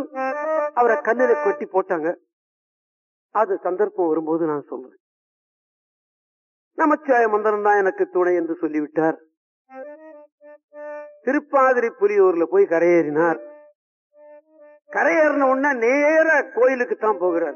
அவரை கல்லில கொட்டி போட்டாங்க அது சந்தர்ப்பம் வரும்போது நான் சொல்றேன் நமச்சிவாய மந்திரம் தான் எனக்கு துணை என்று சொல்லிவிட்டார் திருப்பாதிரி புலியூர்ல போய் கரையேறினார் கரையேறின உடனே நேர கோயிலுக்கு தான் போகிறார்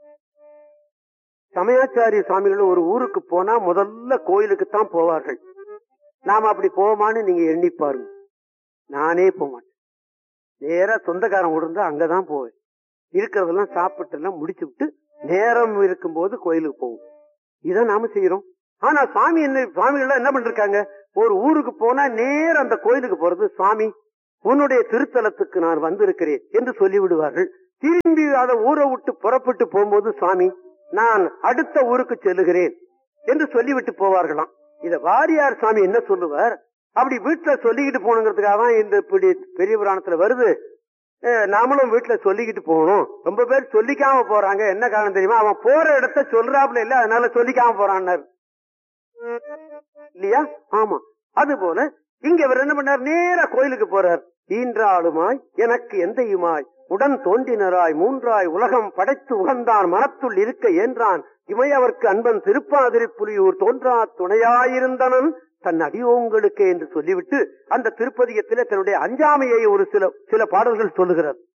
சமயாச்சாரிய சுவாமிகள் ஒரு ஊருக்கு போனா முதல்ல கோயிலுக்கு தான் போவார்கள் நாம அப்படி போவோமான்னு நீங்க எண்ணி பாருங்க நானே போக மாட்டேன் நேரா சொந்தக்காரன் விடுந்தா அங்கதான் போவேன் இருக்கிறதெல்லாம் சாப்பிட்டு எல்லாம் முடிச்சு விட்டு நேரம் இருக்கும்போது கோயிலுக்கு போவோம் இதான் நாம செய்யறோம் ஆனா சுவாமி என்ன சுவாமிகள் என்ன பண்ணிருக்காங்க ஒரு ஊருக்கு போனா நேர அந்த கோயிலுக்கு போறது சுவாமி உன்னுடைய திருத்தலத்துக்கு நான் வந்திருக்கிறேன் என்று சொல்லி விடுவார்கள் திரும்பி அதை ஊரை விட்டு புறப்பட்டு போகும்போது சுவாமி நான் அடுத்த ஊருக்கு செல்லுகிறேன் என்று சொல்லிவிட்டு போவார்களாம் இத வாரியார் சாமி என்ன சொல்லுவார் அப்படி வீட்டுல சொல்லிக்கிட்டு போகணுங்கிறதுக்காக தான் இந்த இப்படி பெரிய புராணத்துல வருது அஹ் நாமளும் வீட்டுல சொல்லிக்கிட்டு போகணும் ரொம்ப பேர் சொல்லிக்காம போறாங்க என்ன காரணம் தெரியுமா அவன் போற இடத்த சொல்றாப்புல இல்ல அதனால சொல்லிக்காம போறான்னாரு இல்லையா ஆமா அது போல இங்க இவர் என்ன பண்ணார் நேரா கோயிலுக்கு போறார் ஈன்றாளுமாய் எனக்கு எந்தையுமாய் உடன் தோன்றினராய் மூன்றாய் உலகம் படைத்து உகந்தான் மனத்துள் இருக்க ஏன்றான் இமையவர்க்கு அன்பன் திருப்பாதிரி புலியூர் தோன்றா துணையாயிருந்தனன் தன் அடியோங்களுக்கே என்று சொல்லிவிட்டு அந்த திருப்பதியத்திலே தன்னுடைய அஞ்சாமையை ஒரு சில சில பாடல்கள் சொல்லுகிறார்